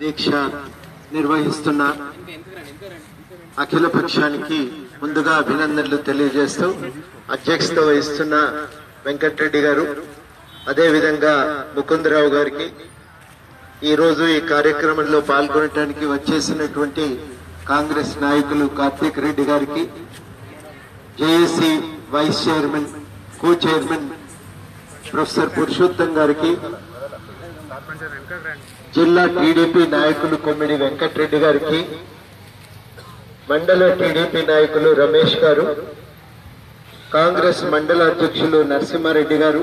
దీక్ష నిర్వహిస్తున్న అఖిల పక్షానికి ముందుగా అభినందనలు తెలియజేస్తూ అధ్యక్షత వహిస్తున్న వెంకటరెడ్డి గారు అదేవిధంగా ముకుందరావు గారికి ఈ రోజు ఈ కార్యక్రమంలో పాల్గొనడానికి వచ్చేసినటువంటి కాంగ్రెస్ నాయకులు కార్తీక్ రెడ్డి గారికి JAC vice chairman co chairman professor Purushottam గారికి జిల్లా టీడీపీ నాయకులు కొమ్మిడి వెంకటరెడ్డి గారికి మండల టీడీపీ నాయకులు రమేష్ గారు కాంగ్రెస్ మండల అధ్యక్షులు నరసింహారెడ్డి గారు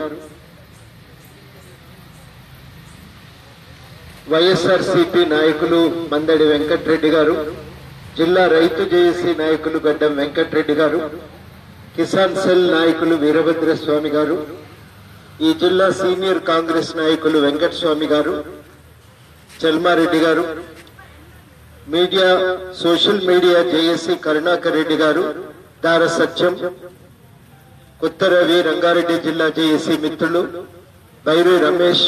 వైఎస్ఆర్సీపీ నాయకులు మందడి వెంకటరెడ్డి గారు జిల్లా రైతు జేఏసీ నాయకులు గడ్డం వెంకటరెడ్డి గారు కిసాన్ సెల్ నాయకులు వీరభద్ర స్వామి గారు ఈ జిల్లా సీనియర్ కాంగ్రెస్ నాయకులు వెంకటస్వామి గారు చల్మారెడ్డి గారు media social media JAC Karunakar Reddy గారు దార సత్యం కొత్త రవి రంగారెడ్డి జిల్లా జేఏసీ మిత్రులు బైరు రమేష్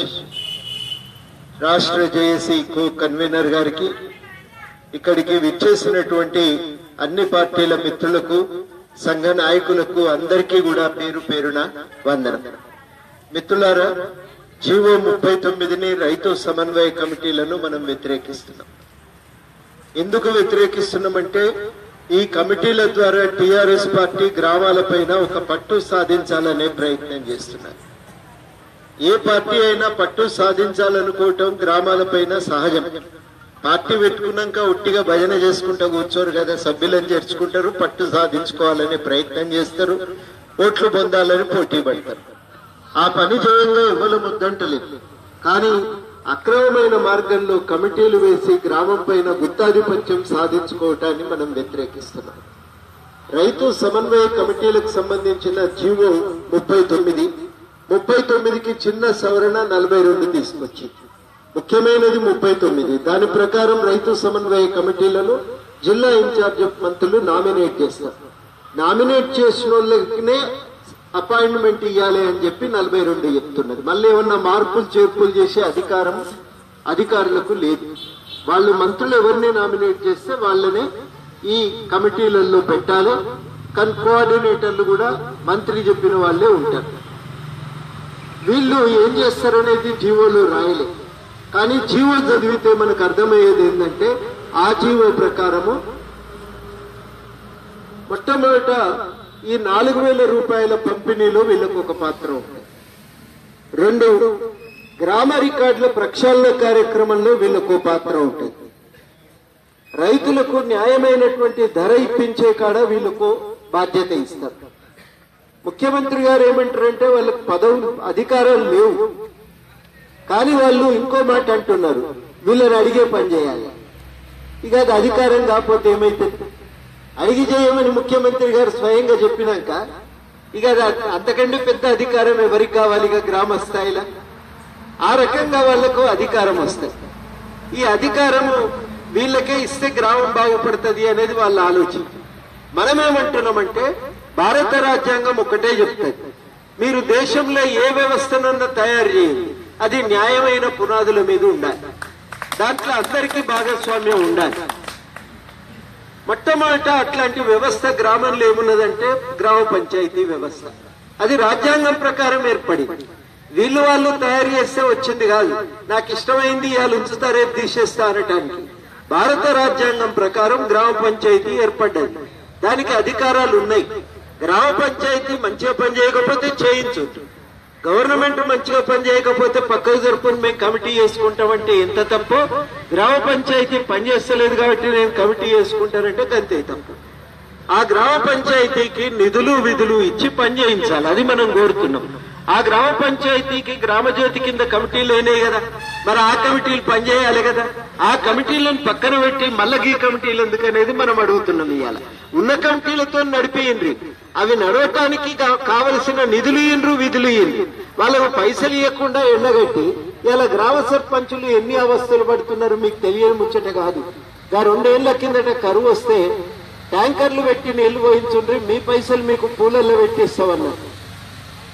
రాష్ట్ర జేఏసీ కో కన్వీనర్ గారికి ఇక్కడికి విచ్చేసినటువంటి అన్ని పార్టీల మిత్రులకు సంఘ నాయకులకు అందరికీ కూడా పేరు పేరున వందనం మిత్రులారా జీవో ముప్పై తొమ్మిదిని రైతు సమన్వయ కమిటీలను మనం వ్యతిరేకిస్తున్నాం ఎందుకు వ్యతిరేకిస్తున్నామంటే ఈ కమిటీల ద్వారా టిఆర్ఎస్ పార్టీ గ్రామాలపైన ఒక పట్టు సాధించాలనే ప్రయత్నం చేస్తున్నారు ఏ పార్టీ అయినా పట్టు సాధించాలనుకోవటం గ్రామాలపైన సహజం పార్టీ పెట్టుకున్నాక ఉట్టిగా భజన చేసుకుంటూ కూర్చోరు కదా సభ్యులను చేర్చుకుంటారు పట్టు సాధించుకోవాలనే ప్రయత్నం చేస్తారు ఓట్లు పొందాలని పోటీ పడతారు ఆ పని చేయంగా ఇవ్వల ముద్దంటలేదు కానీ అక్రమమైన మార్గంలో కమిటీలు వేసి గ్రామం పైన గుత్తాధిపత్యం సాధించుకోవటాన్ని మనం వ్యతిరేకిస్తున్నాం రైతు సమన్వయ కమిటీలకు సంబంధించిన జీవో ముప్పై తొమ్మిది ముప్పై తొమ్మిదికి చిన్న సవరణ నలభై రెండు తీసుకొచ్చి ముఖ్యమైనది ముప్పై తొమ్మిది దాని ప్రకారం రైతు సమన్వయ కమిటీలను జిల్లా ఇన్ఛార్జ్ మంత్రులు నామినేట్ చేస్తారు నామినేట్ చేసిన వాళ్ళకినే అపాయింట్మెంట్ ఇవ్వాలి అని చెప్పి నలభై రెండు చెప్తున్నది మళ్ళీ ఏమన్నా మార్పులు చేర్పులు చేసే అధికారం అధికారులకు లేదు వాళ్ళు మంత్రులు ఎవరిని నామినేట్ చేస్తే వాళ్ళనే ఈ కమిటీలలో పెట్టాలి కానీ కోఆర్డినేటర్లు కూడా మంత్రి చెప్పిన వాళ్ళే ఉంటారు వీళ్ళు ఏం చేస్తారనేది జీవోలో రాయలే కానీ జీవో చదివితే మనకు అర్థమయ్యేది ఏంటంటే ఆ జీవో ప్రకారము మొట్టమొదట ఈ నాలుగు వేల రూపాయల పంపిణీలో వీళ్ళకు ఒక పాత్ర ఉంది రెండు గ్రామ రికార్డుల ప్రక్షాళన కార్యక్రమంలో వీళ్ళకు ఒక పాత్ర ఉంటుంది రైతులకు న్యాయమైనటువంటి ధర ఇప్పించే కాడ వీళ్ళకు బాధ్యత ఇస్తారు ముఖ్యమంత్రి గారు ఏమంటారంటే వాళ్ళకి పదవులు అధికారాలు లేవు కానీ వాళ్ళు ఇంకో మాట అంటున్నారు వీళ్ళని అడిగే పని చేయాలి ఇక అది అధికారం కాకపోతే ఏమైతుంది అడిగి చేయమని ముఖ్యమంత్రి గారు స్వయంగా చెప్పినాక ఇక అది అంతకంటే పెద్ద అధికారం ఎవరికి కావాలి ఇక గ్రామ స్థాయిలో ఆ రకంగా వాళ్లకు అధికారం వస్తుంది ఈ అధికారము వీళ్ళకే ఇస్తే గ్రామం బాగుపడుతుంది అనేది వాళ్ళ ఆలోచన మనమేమంటున్నామంటే భారత రాజ్యాంగం ఒకటే చెప్తుంది మీరు దేశంలో ఏ వ్యవస్థనన్నా తయారు చేయండి అది న్యాయమైన పునాదుల మీద ఉండాలి దాంట్లో అందరికీ భాగస్వామ్యం ఉండాలి మొట్టమొదట అట్లాంటి వ్యవస్థ గ్రామంలో ఏమున్నదంటే గ్రామ పంచాయతీ వ్యవస్థ అది రాజ్యాంగం ప్రకారం ఏర్పడింది వీళ్ళు వాళ్ళు తయారు చేస్తే వచ్చింది కాదు నాకు ఇష్టమైంది ఇవాళ ఉంచుతా రేపు తీసేస్తా అనటానికి భారత రాజ్యాంగం ప్రకారం గ్రామ పంచాయతీ ఏర్పడ్డది దానికి అధికారాలు ఉన్నాయి గ్రామ పంచాయతీ మంచిగా పని చేయకపోతే చేయించు గవర్నమెంట్ మంచిగా పని చేయకపోతే పక్కకు జరుపుని మేము కమిటీ చేసుకుంటామంటే ఎంత తప్పో గ్రామ పంచాయతీ పని చేస్తలేదు కాబట్టి నేను కమిటీ చేసుకుంటానంటే గంతే తప్పు ఆ గ్రామ పంచాయతీకి నిధులు విధులు ఇచ్చి పని చేయించాలి అది మనం కోరుతున్నాం ఆ గ్రామ పంచాయతీకి గ్రామ జ్యోతి కింద కమిటీలు అయినాయి కదా మరి ఆ కమిటీలు పనిచేయాలి కదా ఆ కమిటీలను పక్కన పెట్టి మళ్ళీ ఈ కమిటీలు ఎందుకు అనేది మనం అడుగుతున్నాం ఇవాళ ఉన్న కమిటీలతో నడిపేయండి అవి నడవటానికి కా- కావలసిన నిధులు ఇయ్యండ్రు విధులు ఇయ్యండ్రు వాళ్ళకు పైసలు ఇవ్వకుండా ఎండగట్టి ఇలా గ్రామ సర్పంచులు ఎన్ని అవస్థలు పడుతున్నారు మీకు తెలియని ముచ్చట కాదు గా రెండేళ్ల కిందట కరువు వస్తే ట్యాంకర్లు పెట్టి నీళ్లు పోయించుండ్రి మీ పైసలు మీకు పూలల్లో పెట్టిస్తామన్నారు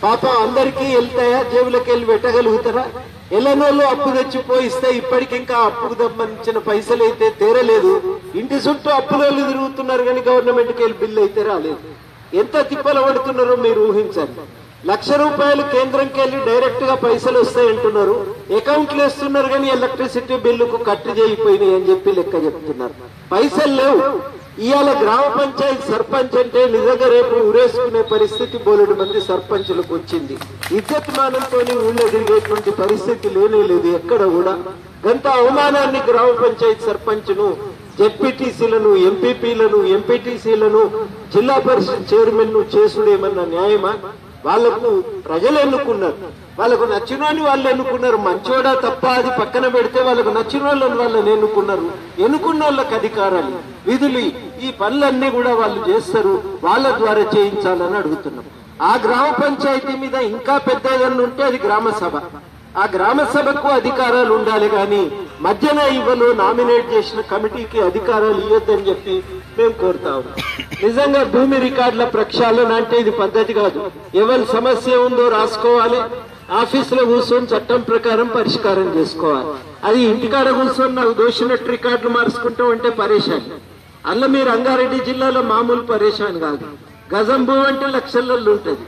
పాపం అందరికీ వెళ్తాయా జేబులకు వెళ్ళి పెట్టగలుగుతారా ఎల్లనోళ్ళు అప్పు తెచ్చిపోయిస్తే ఇప్పటికి ఇంకా అప్పుకు సంబంధించిన పైసలు అయితే తీరలేదు ఇంటి చుట్టూ అప్పులోళ్ళు తిరుగుతున్నారు కానీ గవర్నమెంట్కి వెళ్ళి బిల్లు అయితే రాలేదు ఎంత తిప్పలు పడుతున్నారో మీరు ఊహించండి లక్ష రూపాయలు కేంద్రంకి వెళ్ళి డైరెక్ట్ గా పైసలు వస్తాయంటున్నారు అకౌంట్లు వేస్తున్నారు కానీ ఎలక్ట్రిసిటీ బిల్లుకు కట్టు చేయిపోయినాయి అని చెప్పి లెక్క చెప్తున్నారు పైసలు లేవు ఇవాళ గ్రామ పంచాయతీ సర్పంచ్ అంటే నిజంగా రేపు ఉరేసుకునే పరిస్థితి బోలెడు మంది సర్పంచులకు వచ్చింది ఇజ్జత్ మానంతో ఊళ్ళో తిరిగేటువంటి పరిస్థితి లేనే లేదు ఎక్కడ కూడా గంత అవమానాన్ని గ్రామ పంచాయతీ సర్పంచ్ను జెడ్పీటీసీలను ఎంపీపీలను ఎంపీటీసీలను జిల్లా పరిషత్ చైర్మన్ ను చేసుడేమన్నా న్యాయమా వాళ్లకు ప్రజలు ఎన్నుకున్నారు వాళ్ళకు నచ్చినోని వాళ్ళు ఎన్నుకున్నారు మంచోడా తప్ప అది పక్కన పెడితే వాళ్ళకు నచ్చిన వాళ్ళని వాళ్ళని ఎన్నుకున్నారు ఎన్నుకున్న వాళ్ళకి అధికారాలు విధులు ఈ పనులన్నీ కూడా వాళ్ళు చేస్తారు వాళ్ళ ద్వారా చేయించాలని అడుగుతున్నాం ఆ గ్రామ పంచాయతీ మీద ఇంకా పెద్ద ఏదన్నా ఉంటే అది గ్రామ సభ ఆ గ్రామ సభకు అధికారాలు ఉండాలి కానీ మధ్యన ఇవ్వలు నామినేట్ చేసిన కమిటీకి అధికారాలు ఇవ్వద్దని చెప్పి మేము కోరుతా ఉన్నాం నిజంగా భూమి రికార్డుల ప్రక్షాళన అంటే ఇది పద్ధతి కాదు ఎవరి సమస్య ఉందో రాసుకోవాలి ఆఫీసులో కూర్చొని చట్టం ప్రకారం పరిష్కారం చేసుకోవాలి అది ఇంటికాడ కూర్చొని నాకు దోషినట్టు రికార్డులు మార్చుకుంటూ ఉంటే పరేషాన్ అల్ల మీరు రంగారెడ్డి జిల్లాలో మామూలు పరేషాన్ కాదు గజం భూమి అంటే లక్షలలో ఉంటుంది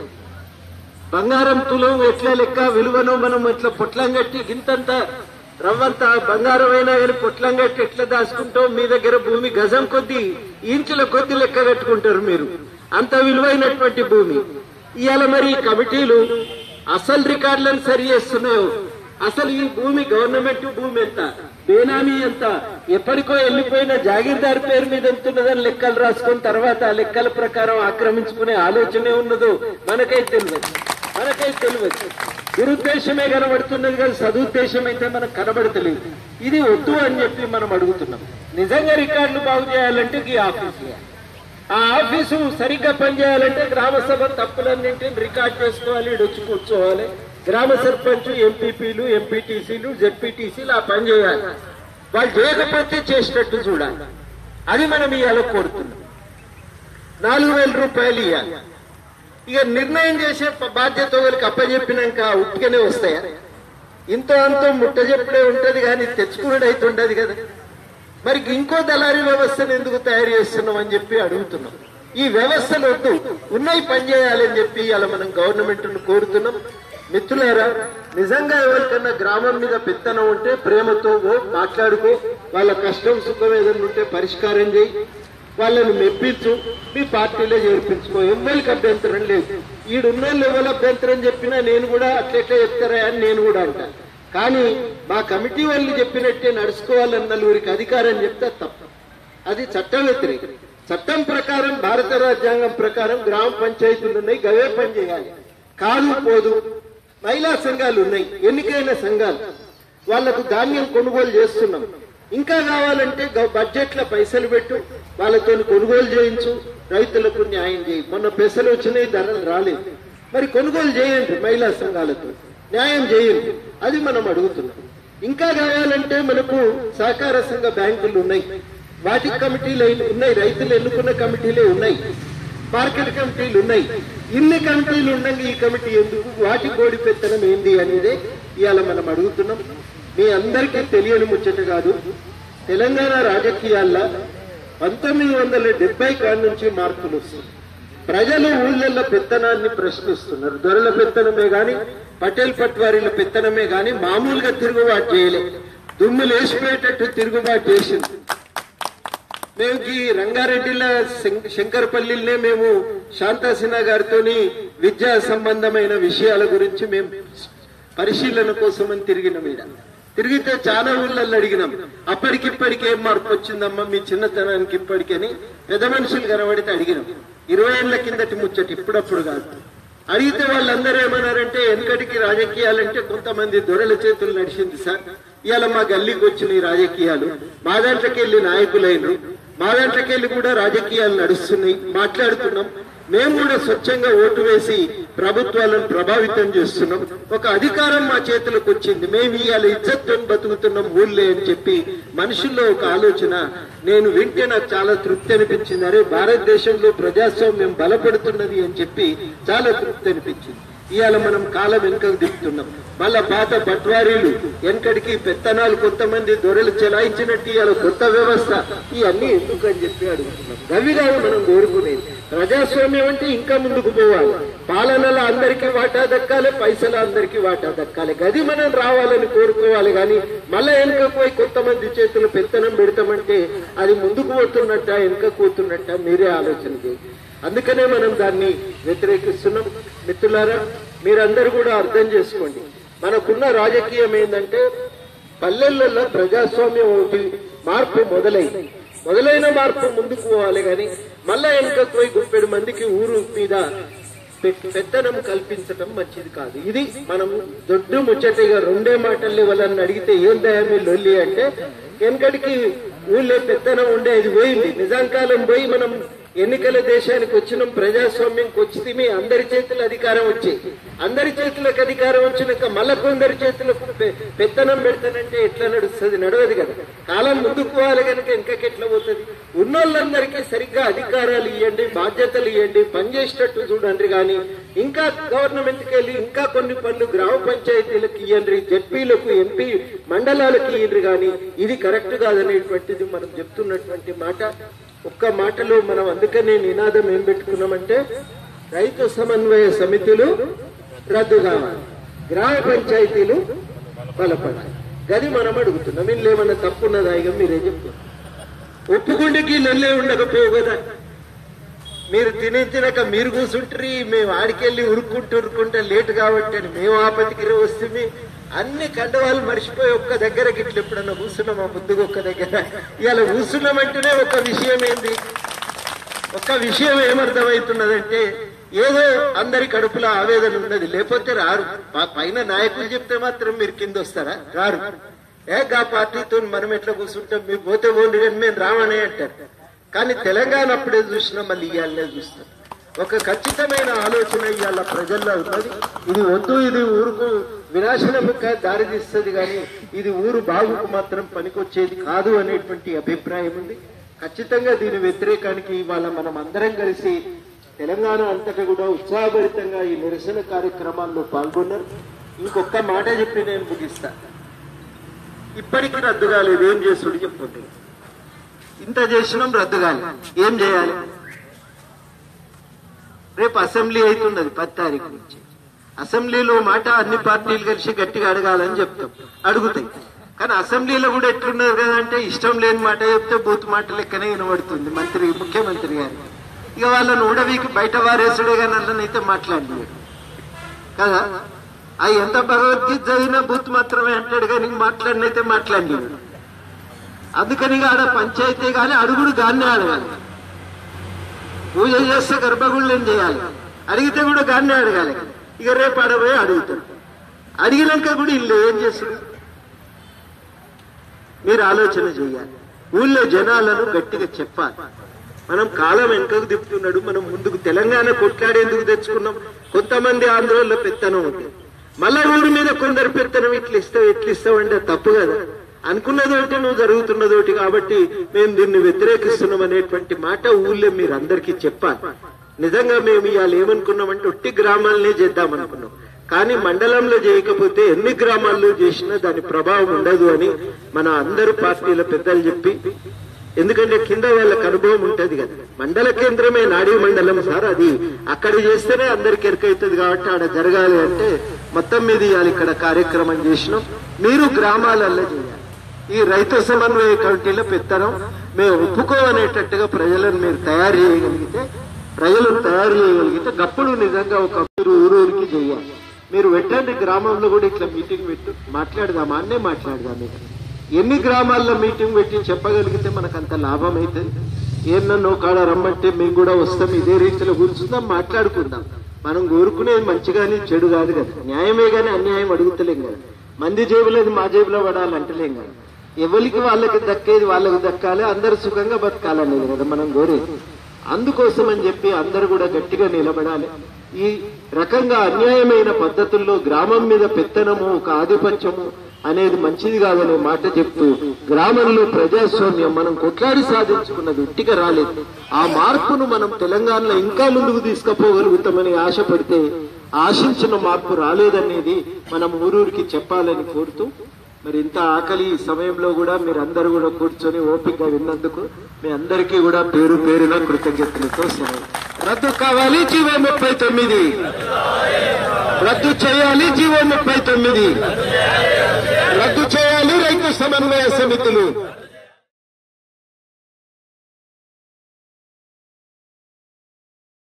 బంగారం తులం ఎట్లా లెక్క విలువను మనం ఎట్లా పొట్లం కట్టి గింతంత రవ్వంత బంగారం అయినా కానీ పొట్లం కట్టి ఎట్లా దాచుకుంటాం మీ దగ్గర భూమి గజం కొద్ది ఇంచుల కొద్ది లెక్క కట్టుకుంటారు మీరు అంత విలువైనటువంటి భూమి ఇవాళ మరి ఈ కమిటీలు అసలు రికార్డులను సరి చేస్తున్నాయో అసలు ఈ భూమి గవర్నమెంట్ భూమి ఎంత బేనామీ ఎంత ఎప్పటికో వెళ్ళిపోయిన జాగీర్దార్ పేరు మీద ఎంత ఉన్నదని లెక్కలు రాసుకున్న తర్వాత ఆ లెక్కల ప్రకారం ఆక్రమించుకునే ఆలోచనే ఉన్నదో మనకై తెలియదు మనకై తెలియదు దురుద్దేశమే కనబడుతున్నది కానీ సదుద్దేశం అయితే మనకు కనబడతలేదు ఇది వద్దు అని చెప్పి మనం అడుగుతున్నాం నిజంగా రికార్డులు బాగు చేయాలంటే ఈ ఆఫీస్ చేయాలి. ఆ ఆఫీసు సరిగ్గా పనిచేయాలంటే గ్రామ సభ తప్పులన్నింటిని రికార్డ్ చేసుకోవాలి ఈడు వచ్చి కూర్చోవాలి గ్రామ సర్పంచ్ ఎంపీపీలు ఎంపీటీసీలు జెడ్పీటీసీలు ఆ పని చేయాలి వాళ్ళు చేయకపోతే చేసినట్టు చూడాలి అది మనం ఇవాళ కోరుతున్నాం నాలుగు వేల రూపాయలు ఇవ్వాలి ఇక నిర్ణయం చేసే ప- బాధ్యత వాళ్ళకి అప్పచెప్పినాక ఉట్టిగానే వస్తాయా ఇంతో అంతో ముట్ట చెప్పుడే ఉంటది కానీ తెచ్చుకున్నాడు అయితే ఉండదు కదా మరి ఇంకో దళారీ వ్యవస్థను ఎందుకు తయారు చేస్తున్నాం అని చెప్పి అడుగుతున్నాం ఈ వ్యవస్థలు వద్దు ఉన్నాయి పనిచేయాలి అని చెప్పి ఇలా మనం గవర్నమెంట్ కోరుతున్నాం మిత్రులారా నిజంగా ఎవరికన్నా గ్రామం మీద పెత్తనం ఉంటే ప్రేమతో ఓ మాట్లాడుకో వాళ్ళ కష్టం సుఖం ఏదైనా ఉంటే పరిష్కారం చేయి వాళ్ళని మెప్పించు మీ పార్టీలో చేర్పించుకో ఎమ్మెల్యేకి అభ్యంతరం లేదు ఈడున్న లెవెల్ అభ్యంతరం చెప్పినా నేను కూడా అట్లెట్లా చెప్తారా అని నేను కూడా అంటాను కానీ మా కమిటీ వాళ్ళు చెప్పినట్టే నడుచుకోవాలని నలుగురికి అధికారం చెప్తే తప్పు అది చట్ట వ్యతిరేకం చట్టం ప్రకారం భారత రాజ్యాంగం ప్రకారం గ్రామ పంచాయతీలు ఉన్నాయి గవే పని చేయాలి కాదు పోదు మహిళా సంఘాలు ఉన్నాయి ఎన్నికైన సంఘాలు వాళ్లకు ధాన్యం కొనుగోలు చేస్తున్నాం ఇంకా కావాలంటే గ- బడ్జెట్ లో పైసలు పెట్టు వాళ్ళతో కొనుగోలు చేయించు రైతులకు న్యాయం చేయి మొన్న పెసలు వచ్చినాయి ధరలు రాలేదు మరి కొనుగోలు చేయండి మహిళా సంఘాలతో న్యాయం చేయండి అది మనం అడుగుతున్నాం ఇంకా కావాలంటే మనకు సహకార సంఘ బ్యాంకులు ఉన్నాయి వాటి కమిటీలు అయిన- ఉన్నాయి రైతులు ఎన్నుకున్న కమిటీలే ఉన్నాయి మార్కెట్ కమిటీలు ఉన్నాయి ఇన్ని కమిటీలు ఉండగా ఈ కమిటీ ఎందుకు వాటి కోడి పెత్తనం ఏంది అనేది ఇవాళ మనం అడుగుతున్నాం మీ అందరికీ తెలియని ముచ్చట కాదు తెలంగాణ రాజకీయాల్లో పంతొమ్మిది వందల డెబ్బై కాడి నుంచి మార్పులు వస్తాయి ప్రజలు ఊళ్ళల్లో పెత్తనాన్ని ప్రశ్నిస్తున్నారు దొరల పెత్తనమే గాని పటేల్ పట్వారీల పెత్తనమే గాని మామూలుగా తిరుగుబాటు చేయలేదు దుమ్ము లేచిపోయేటట్టు తిరుగుబాటు చేసింది మేము ఈ రంగారెడ్డిలో శం- శంకరపల్లిలోనే మేము శాంతాసినా గారితో విద్యా సంబంధమైన విషయాల గురించి మేము పరిశీలన కోసమని తిరిగిన మీద తిరిగితే చాలా ఊళ్ళల్లో అడిగినాం అప్పటికిప్పటికి ఏం మార్పు వచ్చిందమ్మా మీ చిన్నతనానికి ఇప్పటికని పెద్ద మనుషులు కనబడితే అడిగినాం ఇరవై ఏళ్ల కిందటి ముచ్చట ఇప్పుడప్పుడు కాదు అడిగితే వాళ్ళందరూ ఏమన్నారంటే వెనకటికి రాజకీయాలంటే కొంతమంది దొరల చేతులు నడిచింది సార్ ఇవాళ మా గల్లీకి వచ్చిన ఈ రాజకీయాలు మా దాంట్లోకి వెళ్ళి నాయకులైనరు మా దాంట్లోకి వెళ్ళి కూడా రాజకీయాలు నడుస్తున్నాయి మాట్లాడుతున్నాం మేము కూడా స్వచ్ఛంగా ఓటు వేసి ప్రభుత్వాలను ప్రభావితం చేస్తున్నాం ఒక అధికారం మా చేతులకు వచ్చింది మేము ఇవాళ ఇజ్జత్తో బతుకుతున్నాం ఊళ్ళే అని చెప్పి మనుషుల్లో ఒక ఆలోచన నేను వింటే నాకు చాలా తృప్తి అనిపించింది అరే భారతదేశంలో ప్రజాస్వామ్యం బలపడుతున్నది అని చెప్పి చాలా తృప్తి అనిపించింది ఇవాళ మనం కాలం వెనుకకు దిగుతున్నాం మళ్ళా పాత పట్వారీలు వెనకడికి పెత్తనాలు కొంతమంది దొరలు చెలాయించినట్టు ఇవాళ కొత్త వ్యవస్థ ఇవన్నీ ఎందుకు అని చెప్పి అడుగుతున్నాం గవి కాదు మనం కోరుకునేది ప్రజాస్వామ్యం అంటే ఇంకా ముందుకు పోవాలి పాలనలో అందరికీ వాటా దక్కాలి పైసలు అందరికీ వాటా దక్కాలి గది మనం రావాలని కోరుకోవాలి కానీ మళ్ళా వెనుక పోయి కొంతమంది చేతులు పెత్తనం పెడతామంటే అది ముందుకు పోతున్నట్ట వెనుక పోతున్నట్ట మీరే ఆలోచన చేయండి అందుకనే మనం దాన్ని వ్యతిరేకిస్తున్నాం మిత్రులారా మీరందరూ కూడా అర్థం చేసుకోండి మనకున్న రాజకీయం ఏంటంటే పల్లెలలో ప్రజాస్వామ్యం ఒకటి మార్పు మొదలైంది మొదలైన మార్పు ముందుకు పోవాలి కానీ మళ్ళా వెనుక పోయి గుప్పెడు మందికి ఊరు మీద పె- పెత్తనం కల్పించటం మంచిది కాదు ఇది మనం దొడ్డు ముచ్చటగా రెండే మాటలు వాళ్ళని అడిగితే ఏం దయామి లొల్లి అంటే వెనకడికి ఊళ్ళో పెత్తనం ఉండేది పోయింది నిజాంకాలం పోయి మనం ఎన్నికల దేశానికి వచ్చినాం ప్రజాస్వామ్యంకి వచ్చింది అందరి చేతుల అధికారం వచ్చి అందరి చేతులకు అధికారం వచ్చినాక మళ్ళా కొందరి చేతులకు పె- పెత్తనం పెడతానంటే ఎట్లా నడుస్తుంది నడవదు కదా కాలం ముందుకు పోవాలి కనుక వెనకకి ఎట్లా పోతుంది ఉన్నోళ్ళందరికీ సరిగ్గా అధికారాలు ఇవ్వండి బాధ్యతలు ఇవ్వండి పనిచేసేటట్టు చూడండి కానీ ఇంకా గవర్నమెంట్కి వెళ్ళి ఇంకా కొన్ని పనులు గ్రామ పంచాయతీలకు ఇవ్వండి జడ్పీలకు ఎంపీ మండలాలకు ఇవ్వండి కానీ ఇది కరెక్ట్ కాదనేటువంటిది మనం చెప్తున్నటువంటి మాట ఒక్క మాటలో మనం అందుకనే నినాదం ఏం పెట్టుకున్నామంటే రైతు సమన్వయ సమితులు రద్దు కావాలి గ్రామ పంచాయతీలు బలపడాలి గది మనం అడుగుతున్నాం వీళ్ళు ఏమన్నా తప్పున్నదా ఇక మీరే చెప్తున్నారు ఒప్పుకుండకి నల్లే ఉండకపోవు కదా మీరు తిని తినక మీరు కూర్చుంటారు మేము ఆడికెళ్ళి ఉరుక్కుంటూ ఉరుక్కుంటే లేట్ కాబట్టి అని మేము ఆపతికి వస్తుంది అన్ని కండవాళ్ళు మర్చిపోయి ఒక్క దగ్గర గిట్ల ఎప్పుడన్నా కూర్చున్నామా ముందుకు ఒక్క దగ్గర ఇలా కూర్చున్నామంటేనే ఒక విషయం ఏంది ఒక్క విషయం ఏమర్థమవుతున్నదంటే ఏదో అందరి కడుపులో ఆవేదన ఉన్నది లేకపోతే రారు ప- పైన నాయకులు చెప్తే మాత్రం మీరు కింద వస్తారా రారు ఏ గా పార్టీతో మనం ఎట్లా కూర్చుంటాం మీరు పోతే పోండి కానీ మేము రామనే అంటారు కానీ తెలంగాణ అప్పుడే చూసినా మళ్ళీ ఇవాళనే చూస్తాం ఒక ఖచ్చితమైన ఆలోచన ఇవాళ ప్రజల్లో ఉన్నది ఇది వద్దు ఇది ఊరుకు వినాశనముగా దారితీస్తుంది కానీ ఇది ఊరు బాగుకు మాత్రం పనికొచ్చేది కాదు అనేటువంటి అభిప్రాయం ఉంది ఖచ్చితంగా దీని వ్యతిరేకానికి ఇవాళ మనం అందరం కలిసి తెలంగాణ అంతటా కూడా ఉత్సాహభరితంగా ఈ నిరసన కార్యక్రమాల్లో పాల్గొన్నారు ఇంకొక మాట చెప్పి నేను ముగిస్తా ఇప్పటికీ రద్దు కాలేదు ఏం చేస్తుడు చెప్పండి ఇంత చేసినాం రద్దు కాలేదు ఏం చేయాలి రేపు అసెంబ్లీ అవుతున్నది పది తారీఖు నుంచి అసెంబ్లీలో మాట అన్ని పార్టీలు కలిసి గట్టిగా అడగాలని చెప్తాం అడుగుతాయి కానీ అసెంబ్లీలో కూడా ఎట్లున్నారు కదా అంటే ఇష్టం లేని మాట చెప్తే బూత్ మాట లెక్కనే వినబడుతుంది మంత్రి ముఖ్యమంత్రి గారు ఇక వాళ్ళని ఊడవీకి బయట వారేసుడే కానీ అల్లనైతే మాట్లాడలేదు కదా అవి ఎంత భగవద్గీత చదివినా బూత్ మాత్రమే అంటాడు కానీ మాట్లాడినైతే మాట్లాడలేదు అందుకని ఇక ఆడ పంచాయతీ కానీ అడుగుడు గాన్నే అడగాలి పూజ చేస్తే గర్భగుళ్ళేం చేయాలి అడిగితే కూడా గాన్నే అడగాలి ఇక రేపు ఆడపోయి అడుగుతాడు అడిగినాక కూడా ఇల్లు ఏం చేస్తుంది మీరు ఆలోచన చేయాలి ఊళ్ళో జనాలను గట్టిగా చెప్పాలి మనం కాలం వెనుకకు తిప్పుతున్నాడు మనం ముందుకు తెలంగాణ కొట్లాడేందుకు తెచ్చుకున్నాం కొంతమంది ఆందోళన పెత్తనం ఉంది మళ్ళా ఊరి మీద కొందరు పెత్తనం ఇట్లా ఇస్తావు ఎట్లా ఇస్తావు అంటే అది తప్పు కదా అనుకున్నదోటి నువ్వు జరుగుతున్నదోటి కాబట్టి మేము దీన్ని వ్యతిరేకిస్తున్నాం అనేటువంటి మాట ఊళ్ళో మీరు అందరికీ చెప్పాలి నిజంగా మేము ఇవాళ ఏమనుకున్నామంటే ఒట్టి గ్రామాలనే చేద్దాం అనుకున్నాం కానీ మండలంలో చేయకపోతే ఎన్ని గ్రామాల్లో చేసినా దాని ప్రభావం ఉండదు అని మన అందరు పార్టీల పెద్దలు చెప్పి ఎందుకంటే కింద వాళ్ళకి అనుభవం ఉంటది కదా మండల కేంద్రమే నాడీ మండలం సార్ అది అక్కడ చేస్తేనే అందరికి ఎరకైతుంది కాబట్టి ఆడ జరగాలి అంటే మొత్తం మీద ఇవాళ ఇక్కడ కార్యక్రమం చేసినాం మీరు గ్రామాలలో చేయాలి ఈ రైతు సమన్వయ కమిటీలో పెత్తనం మేము ఒప్పుకోవనేటట్టుగా ప్రజలను మీరు తయారు చేయగలిగితే ప్రజలను తయారు చేయగలిగితే గప్పుడు నిజంగా ఒక మీరు ఊరూరికి చేయాలి మీరు పెట్టండి గ్రామంలో కూడా ఇట్లా మీటింగ్ పెట్టి మాట్లాడదామా అన్నే మాట్లాడదాం మీరు ఎన్ని గ్రామాల్లో మీటింగ్ పెట్టి చెప్పగలిగితే మనకు అంత లాభం అవుతుంది ఏమన్నా కాడ రమ్మంటే మేము కూడా వస్తాం ఇదే రీతిలో కూర్చుందాం మాట్లాడుకుందాం మనం కోరుకునేది మంచిగాని చెడు కాదు కదా న్యాయమే గానీ అన్యాయం అడుగుతలేం కదా మంది జేబులేదు మా జేబులో పడాలంటలేం కదా ఎవరికి వాళ్ళకి దక్కేది వాళ్ళకి దక్కాలి అందరు సుఖంగా బతకాలనేది కదా మనం కోరేది అందుకోసం అని చెప్పి అందరు కూడా గట్టిగా నిలబడాలి ఈ రకంగా అన్యాయమైన పద్ధతుల్లో గ్రామం మీద పెత్తనము ఒక ఆధిపత్యము అనేది మంచిది కాదనే మాట చెప్తూ గ్రామంలో ప్రజాస్వామ్యం మనం కొట్లాడి సాధించుకున్నది ఉట్టిగా రాలేదు ఆ మార్పును మనం తెలంగాణలో ఇంకా ముందుకు తీసుకుపోగలుగుతామని ఆశపడితే ఆశించిన మార్పు రాలేదనేది మనం ఊరూరికి చెప్పాలని కోరుతూ మరి ఇంత ఆకలి ఈ సమయంలో కూడా మీరు అందరూ కూడా కూర్చొని ఓపికగా విన్నందుకు మీ అందరికీ కూడా పేరు పేరున కృతజ్ఞతలతో సెలవు రద్దు కావాలి జీవో ముప్పై తొమ్మిది రద్దు చేయాలి జీవో ముప్పై తొమ్మిది రద్దు చేయాలి రైతు సమన్వయ సమితులు